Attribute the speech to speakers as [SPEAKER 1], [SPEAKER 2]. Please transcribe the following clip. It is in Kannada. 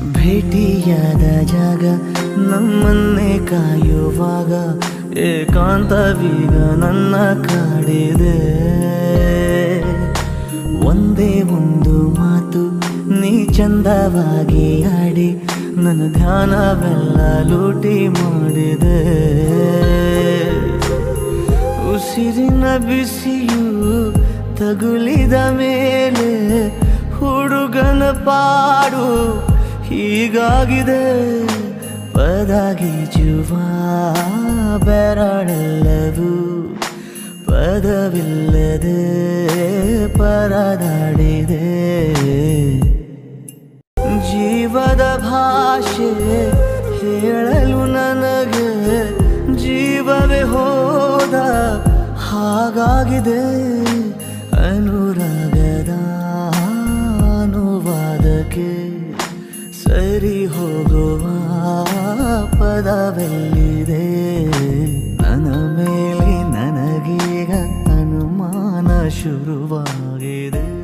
[SPEAKER 1] ಭೇಟಿಯಾದ ಜಾಗ ನಮ್ಮನ್ನೇ ಕಾಯುವಾಗ ಏಕಾಂತವೀಗ ನನ್ನ ಕಾಡಿದೆ ಒಂದೇ ಒಂದು ಮಾತು ನೀ ಚಂದವಾಗಿ ಆಡಿ ನನ್ನ ಧ್ಯಾನವೆಲ್ಲ ಲೂಟಿ ಮಾಡಿದೆ ಉಸಿರಿನ ಬಿಸಿಯು ತಗುಲಿದ ಮೇಲೆ ಹುಡುಗನ ಪಾಡು ಹೀಗಾಗಿದೆ ಪದಗೀಜುವ ಬೆರಳೆಲ್ಲವೂ ಪದವಿಲ್ಲದೆ ಪರದಾಡಿದೆ ಜೀವದ ಭಾಷೆ ಹೇಳಲು ನನಗೆ ಜೀವವೇ ಹೋದ ಹಾಗಾಗಿದೆ ಅನುರಾಗದ ಅನುವಾದಕ್ಕೆ ಸರಿ ಹೋಗುವ ಪದವೆಲ್ಲಿದೆ ನನ್ನ ಮೇಲೆ ನನಗೀಗ ಅನುಮಾನ ಶುರುವಾಗಿದೆ